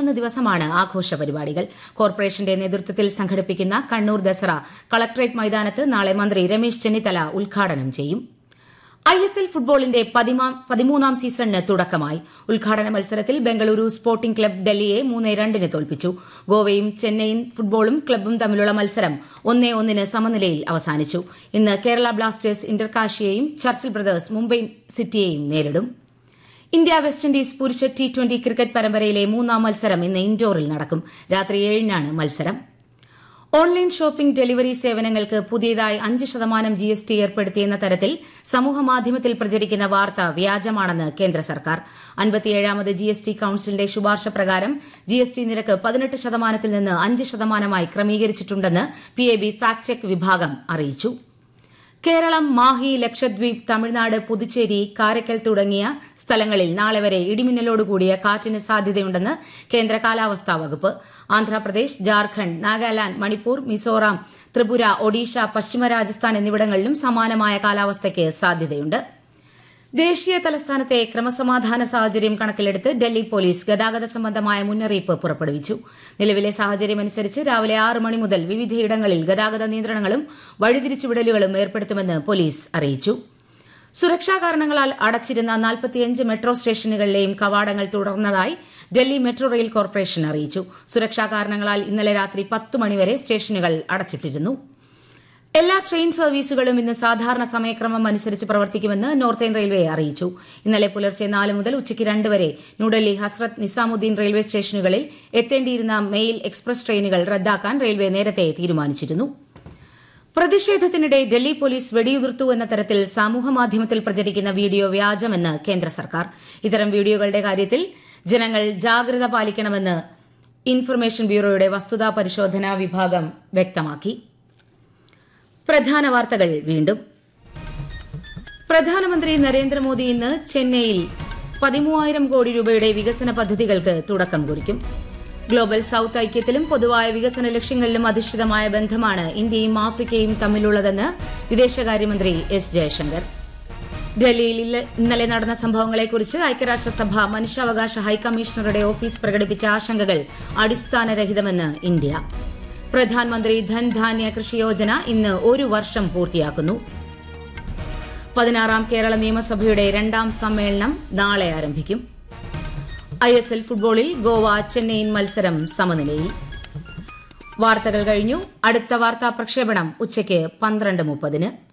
പതിനൊന്ന് ദിവസമാണ് ആഘോഷ പരിപാടികൾ കോർപ്പറേഷന്റെ നേതൃത്വത്തിൽ സംഘടിപ്പിക്കുന്ന കണ്ണൂർ ദസറ കളക്ടറേറ്റ് മൈതാനത്ത് നാളെ മന്ത്രി രമേശ് ചെന്നിത്തല ഉദ്ഘാടനം ചെയ്യും ഐ എസ് എൽ ഫുട്ബോളിന്റെ പതിമൂന്നാം സീസണിന് തുടക്കമായി ഉദ്ഘാടന മത്സരത്തിൽ ബംഗളൂരു സ്പോർട്ടിംഗ് ക്ലബ് ഡൽഹിയെ മൂന്ന് രണ്ടിന് തോൽപ്പിച്ചു ഗോവയും ചെന്നൈയിൻ ഫുട്ബോളും ക്ലബും തമ്മിലുള്ള മത്സരം ഒന്നേ ഒന്നിന് സമനിലയിൽ അവസാനിച്ചു ഇന്ന് കേരള ബ്ലാസ്റ്റേഴ്സ് ഇന്റർകാഷിയെയും ചർച്ചിൽ ബ്രദേഴ്സ് മുംബൈ സിറ്റിയെയും നേരിടും ഇന്ത്യ വെസ്റ്റ് ഇൻഡീസ് പുരുഷ ടി ട്വന്റി ക്രിക്കറ്റ് പരമ്പരയിലെ മൂന്നാം മത്സരം ഇന്ന് ഇൻഡോറിൽ നടക്കും രാത്രി ഏഴിനാണ് മത്സരം ഓൺലൈൻ ഷോപ്പിംഗ് ഡെലിവറി സേവനങ്ങൾക്ക് പുതിയതായി അഞ്ച് ശതമാനം ജി എസ് ടി ഏർപ്പെടുത്തിയെന്ന തരത്തിൽ സമൂഹമാധ്യമത്തിൽ പ്രചരിക്കുന്ന വാർത്ത വ്യാജമാണെന്ന് കേന്ദ്ര സർക്കാർ അൻപത്തിയേഴാമത് ജി എസ് ടി കൌൺസിലിന്റെ ശുപാർശ പ്രകാരം ജി എസ് ടി നിരക്ക് പതിനെട്ട് ശതമാനത്തിൽ നിന്ന് അഞ്ച് ശതമാനമായി ക്രമീകരിച്ചിട്ടുണ്ടെന്ന് P A B fact check വിഭാഗം അറിയിച്ചു കേരളം മാഹി ലക്ഷദ്വീപ് തമിഴ്നാട് പുതുച്ചേരി കാരക്കൽ തുടങ്ങിയ സ്ഥലങ്ങളിൽ നാളെ വരെ ഇടിമിന്നലോടുകൂടിയ കാറ്റിന് സാധ്യതയുണ്ടെന്ന് കേന്ദ്ര കാലാവസ്ഥാ വകുപ്പ് ആന്ധ്രാപ്രദേശ് ജാർഖണ്ഡ് നാഗാലാന്റ് മണിപ്പൂർ മിസോറാം ത്രിപുര ഒഡീഷ പശ്ചിമ രാജസ്ഥാൻ എന്നിവിടങ്ങളിലും സമാനമായ കാലാവസ്ഥയ്ക്ക് സാധ്യതയുണ്ട് ദേശീയ തലസ്ഥാനത്തെ ക്രമസമാധാന സാഹചര്യം കണക്കിലെടുത്ത് ഡൽഹി പോലീസ് ഗതാഗത സംബന്ധമായ മുന്നറിയിപ്പ് പുറപ്പെടുവിച്ചു നിലവിലെ സാഹചര്യമനുസരിച്ച് രാവിലെ ആറ് മണി മുതൽ വിവിധയിടങ്ങളിൽ ഗതാഗത നിയന്ത്രണങ്ങളും വഴിതിരിച്ചുവിടലുകളും ഏർപ്പെടുത്തുമെന്ന് പോലീസ് അറിയിച്ചു സുരക്ഷാ കാരണങ്ങളാൽ അടച്ചിരുന്ന നാൽപ്പത്തിയഞ്ച് മെട്രോ സ്റ്റേഷനുകളിലെയും കവാടങ്ങൾ തുടർന്നതായി ഡൽഹി മെട്രോ റെയിൽ കോർപ്പറേഷൻ അറിയിച്ചു സുരക്ഷാ കാരണങ്ങളാൽ ഇന്നലെ രാത്രി പത്ത് മണിവരെ സ്റ്റേഷനുകൾ അടച്ചിട്ടിരുന്നു എല്ലാ ട്രെയിൻ സർവീസുകളും ഇന്ന് സാധാരണ സമയക്രമം അനുസരിച്ച് പ്രവർത്തിക്കുമെന്ന് നോർത്തേൺ റെയിൽവേ അറിയിച്ചു ഇന്നലെ പുലർച്ചെ നാല് മുതൽ ഉച്ചയ്ക്ക് രണ്ട് വരെ ന്യൂഡൽഹി ഹസ്രത്ത് നിസാമുദ്ദീൻ റെയിൽവേ സ്റ്റേഷനുകളിൽ എത്തേണ്ടിയിരുന്ന മെയിൽ എക്സ്പ്രസ് ട്രെയിനുകൾ റദ്ദാക്കാൻ റെയിൽവേ നേരത്തെ തീരുമാനിച്ചിരുന്നു പ്രതിഷേധത്തിനിടെ ഡൽഹി പോലീസ് വെടിയുതിർത്തു എന്ന തരത്തിൽ സമൂഹമാധ്യമത്തിൽ പ്രചരിക്കുന്ന വീഡിയോ വ്യാജമെന്ന് കേന്ദ്ര സർക്കാർ ഇത്തരം വീഡിയോകളുടെ കാര്യത്തിൽ ജനങ്ങൾ ജാഗ്രത പാലിക്കണമെന്ന് ഇൻഫർമേഷൻ ബ്യൂറോയുടെ വസ്തുതാ പരിശോധനാ വിഭാഗം വ്യക്തമാക്കി പ്രധാന വാർത്തകൾ വീണ്ടും പ്രധാനമന്ത്രി നരേന്ദ്രമോദി ഇന്ന് ചെന്നൈയിൽ പതിമൂവായിരം കോടി രൂപയുടെ വികസന പദ്ധതികൾക്ക് തുടക്കം കുറിക്കും ഗ്ലോബൽ സൌത്ത് ഐക്യത്തിലും പൊതുവായ വികസന ലക്ഷ്യങ്ങളിലും അധിഷ്ഠിതമായ ബന്ധമാണ് ഇന്ത്യയും ആഫ്രിക്കയും തമ്മിലുള്ളതെന്ന് വിദേശകാര്യമന്ത്രി എസ് ജയശങ്കർ ഡൽഹിയിൽ ഇന്നലെ നടന്ന സംഭവങ്ങളെക്കുറിച്ച് ഐക്യരാഷ്ട്രസഭ മനുഷ്യാവകാശ ഹൈക്കമ്മീഷണറുടെ ഓഫീസ് പ്രകടിപ്പിച്ച ആശങ്കകൾ അടിസ്ഥാനരഹിതമെന്ന് ഇന്ത്യ പ്രധാനമന്ത്രി ധൻധാന്യ കൃഷി യോജന ഇന്ന് ഒരു വർഷം പൂർത്തിയാക്കുന്നു പതിനാറാം കേരള നിയമസഭയുടെ രണ്ടാം സമ്മേളനം നാളെ ആരംഭിക്കും ഐ എസ് എൽ ഫുട്ബോളിൽ ഗോവ ചെന്നൈയിൻ മത്സരം സമനിലയിൽ വാർത്തകൾ കഴിഞ്ഞു അടുത്ത വാർത്താ പ്രക്ഷേപണം ഉച്ചയ്ക്ക് പന്ത്രണ്ട് മുപ്പതിന്